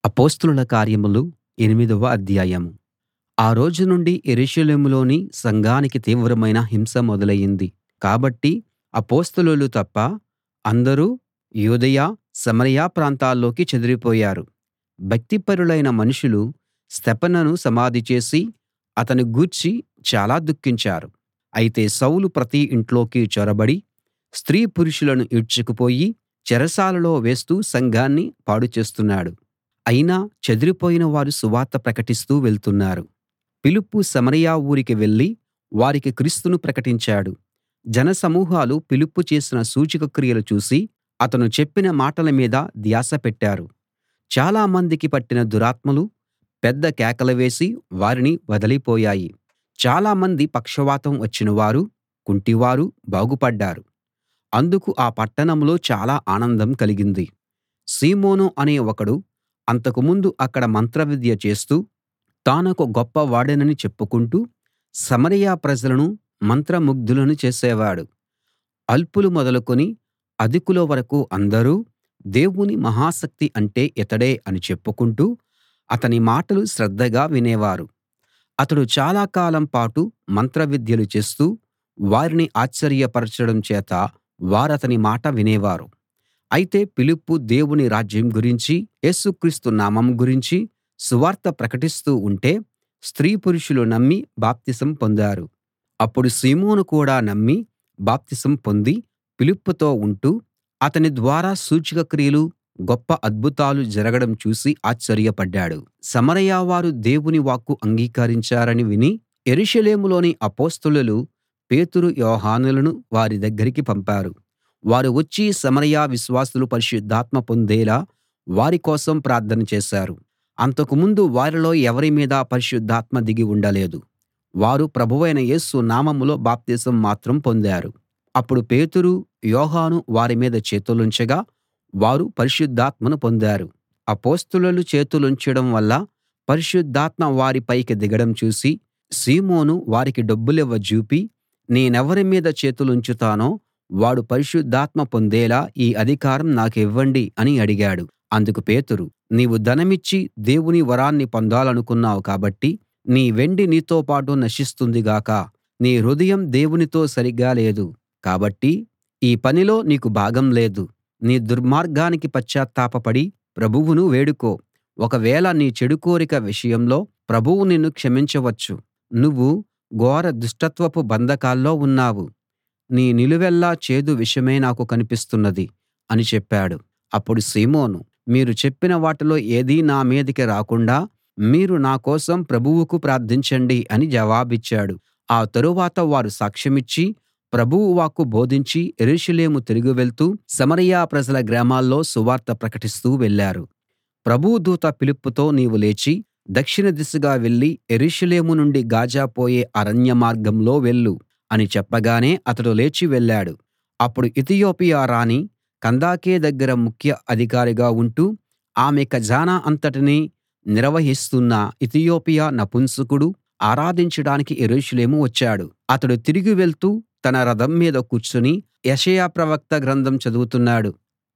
అపొస్తలుల కార్యములు ఎనిమిదవ అధ్యాయం ఆ రోజు నుండి యెరూషలేములోని సంఘానికి తీవ్రమైన హింస మొదలయింది కాబట్టి అపొస్తలులు తప్ప అందరూ యూదయ సమరయ ప్రాంతాల్లోకి చెదరిపోయారు భక్తిపరులైన మనుషులు స్తెఫనును సమాధి చేసి అతని గూర్చి చాలా దుఃఖించారు అయితే సౌలు ప్రతి ఇంట్లోకి చొరబడి స్త్రీ పురుషులను ఈడ్చుకుపోయి చెరసాలలో వేస్తూ సంఘాన్ని పాడు చేస్తున్నాడు అయినా చెదిరిపోయిన వారు సువార్త ప్రకటిస్తూ వెళ్తున్నారు ఫిలిప్పు సమరయ ఊరికి వెళ్ళి వారికి క్రీస్తును ప్రకటించాడు జనసమూహాలు ఫిలిప్పు చేసిన సూచక క్రియలు చూసి అతను చెప్పిన మాటల మీద ధ్యాస పెట్టారు చాలా మందికి పట్టిన దురాత్మలు పెద్ద కేకలు వేసి వారిని వదిలిపోయాయి చాలామంది పక్షవాతం వచ్చినవారు కుంటివారు బాగుపడ్డారు అందుకు ఆ పట్టణంలో చాలా ఆనందం కలిగింది సీమోను అనే ఒకడు అంతకుముందు అక్కడ మంత్రవిద్య చేస్తూ తానొక గొప్పవాడినని చెప్పుకుంటూ సమరయ ప్రజలను మంత్రముగ్ధులను చేసేవాడు అల్పులు మొదలుకొని అధికుల వరకూ అందరూ దేవుని మహాశక్తి అంటే ఇతడే అని చెప్పుకుంటూ అతని మాటలు శ్రద్ధగా వినేవారు అతడు చాలా కాలం పాటు మంత్రవిద్యలు చేస్తూ వారిని ఆశ్చర్యపరచడం చేత వారతని మాట వినేవారు అయితే ఫిలిప్పు దేవుని రాజ్యం గురించి యేసు క్రీస్తు నామం గురించి సువార్త ప్రకటిస్తూ ఉంటే స్త్రీ పురుషులు నమ్మి బాప్తిసం పొందారు అప్పుడు సీమోను కూడా నమ్మి బాప్తిసం పొంది ఫిలిప్పుతో ఉంటూ అతని ద్వారా సూచక క్రియలు గొప్ప అద్భుతాలు జరగడం చూసి ఆశ్చర్యపడ్డాడు సమరయ వారు దేవుని వాక్కు అంగీకరించారని విని యెరూషలేములోని అపొస్తలులు పేతురు యోహానులను వారి దగ్గరికి పంపారు వారు వచ్చి సమరయ విశ్వాసులు పరిశుద్ధాత్మ పొందేలా వారి కోసం ప్రార్థన చేశారు అంతకుముందు వారిలో ఎవరి మీదా పరిశుద్ధాత్మ దిగి ఉండలేదు వారు ప్రభువైన యేసు నామంలో బాప్తిసం మాత్రం పొందారు అప్పుడు పేతురు యోహాను వారి మీద చేతులుంచగా వారు పరిశుద్ధాత్మను పొందారు అపొస్తలులు చేతులుంచడం వల్ల పరిశుద్ధాత్మ వారి పైకి దిగడం చూసి సీమోను వారికి డబ్బులివ్వజూపి నేనెవరి మీద చేతులుంచుతానో వాడు పరిశుద్ధాత్మ పొందేలా ఈ అధికారం నాకివ్వండి అని అడిగాడు అందుకు పేతురు నీవు ధనమిచ్చి దేవుని వరాన్ని పొందాలనుకున్నావు కాబట్టి నీ వెండి నీతో పాటు నశిస్తుంది గాక నీ హృదయం దేవునితో సరిగ్గా లేదు కాబట్టి ఈ పనిలో నీకు భాగం లేదు నీ దుర్మార్గానికి పశ్చాత్తాపపడి ప్రభువును వేడుకో ఒకవేళ నీ చెడు కోరిక విషయంలో ప్రభువు నిన్ను క్షమించవచ్చు నువ్వు ఘోర దుష్టత్వపు బంధకాల్లో ఉన్నావు నీ నిలువెల్లా చేదు విషమే నాకు కనిపిస్తున్నది అని చెప్పాడు అప్పుడు సీమోను మీరు చెప్పిన వాటిలో ఏదీ నా మీదికి రాకుండా మీరు నా కోసం ప్రభువుకు ప్రార్థించండి అని జవాబిచ్చాడు ఆ తరువాత వారు సాక్ష్యమిచ్చి ప్రభువు వాక్కు బోధించి యెరూషలేము తిరిగి వెళ్తూ సమరయ ప్రజల గ్రామాల్లో సువార్త ప్రకటిస్తూ వెళ్ళారు ప్రభువు దూత ఫిలిప్పుతో నీవు లేచి దక్షిణ దిశగా వెళ్ళి యెరూషలేము నుండి గాజా పోయే అరణ్య మార్గంలో వెళ్ళు అని చెప్పగానే అతడు లేచి వెళ్ళాడు అప్పుడు ఇతియోపియా రాణి కందాకే దగ్గర ముఖ్య అధికారిగా ఉంటూ ఆమె ఖజానా అంతటినీ నిర్వహిస్తున్న ఇతియోపియా నపుంసకుడు ఆరాధించడానికి యెరూషలేము వచ్చాడు అతడు తిరిగి వెళ్తూ తన రథం మీద కూర్చుని యెషయా ప్రవక్త గ్రంథం చదువుతున్నాడు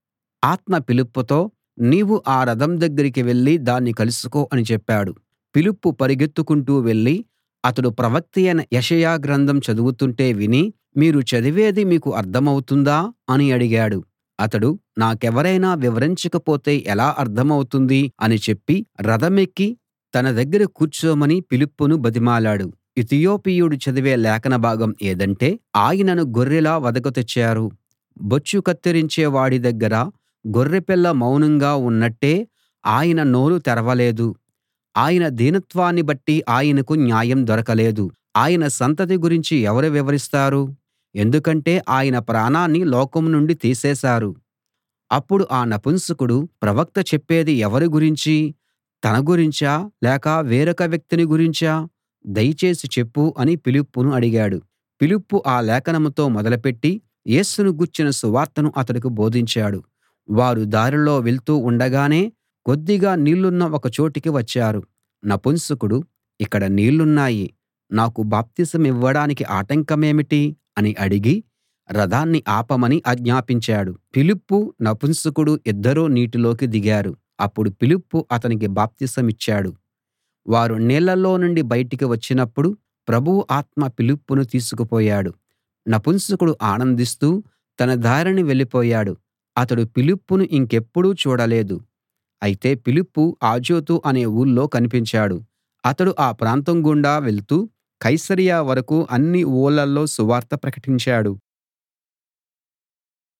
ఆత్మ ఫిలిప్పుతో నీవు ఆ రథం దగ్గరికి వెళ్ళి దాన్ని కలుసుకో అని చెప్పాడు ఫిలిప్పు పరిగెత్తుకుంటూ వెళ్ళి అతడు ప్రవక్తయైన యెషయా గ్రంథం చదువుతుంటే విని మీరు చదివేది మీకు అర్థమవుతుందా అని అడిగాడు అతడు నాకెవరైనా వివరించకపోతే ఎలా అర్థమవుతుంది అని చెప్పి రథమెక్కి తన దగ్గర కూర్చోమని ఫిలిప్పును బతిమాలాడు ఇతియోపియుడు చదివే లేఖన భాగం ఏదంటే ఆయనను గొర్రెలా వధకు తెచ్చారు బొచ్చు కత్తిరించే వాడి దగ్గర గొర్రెపిల్ల మౌనంగా ఉన్నట్టే ఆయన నోరు తెరవలేదు ఆయన దీనత్వాన్ని బట్టి ఆయనకు న్యాయం దొరకలేదు ఆయన సంతతి గురించి ఎవరు వివరిస్తారు ఎందుకంటే ఆయన ప్రాణాన్ని లోకం నుండి తీసేశారు అప్పుడు ఆ నపుంసకుడు ప్రవక్త చెప్పేది ఎవరి గురించి తన గురించా లేక వేరొక వ్యక్తిని గురించా దయచేసి చెప్పు అని ఫిలిప్పును అడిగాడు ఫిలిప్పు ఆ లేఖనంతో మొదలుపెట్టి యేసును గూర్చిన సువార్తను అతడికి బోధించాడు వారు దారిలో వెళ్తూ ఉండగానే కొద్దిగా నీళ్లున్న ఒక చోటికి వచ్చారు నపుంసకుడు ఇక్కడ నీళ్లున్నాయి నాకు బాప్తిసమివ్వడానికి ఆటంకమేమిటి అని అడిగి రథాన్ని ఆపమని ఆజ్ఞాపించాడు ఫిలిప్పు నపుంసకుడు ఇద్దరూ నీటిలోకి దిగారు అప్పుడు ఫిలిప్పు అతనికి బాప్తిసమిచ్చాడు వారు నీళ్ళలో నుండి బయటికి వచ్చినప్పుడు ప్రభువు ఆత్మ ఫిలిప్పును తీసుకుపోయాడు నపుంసకుడు ఆనందిస్తూ తన దారిన వెళ్ళిపోయాడు అతడు ఫిలిప్పును ఇంకెప్పుడూ చూడలేదు అయితే ఫిలిప్పు అజోతు అనే ఊళ్ళో కనిపించాడు అతడు ఆ ప్రాంతం గుండా వెళ్తూ కైసరయ వరకూ అన్ని ఊళ్ళలో సువార్త ప్రకటించాడు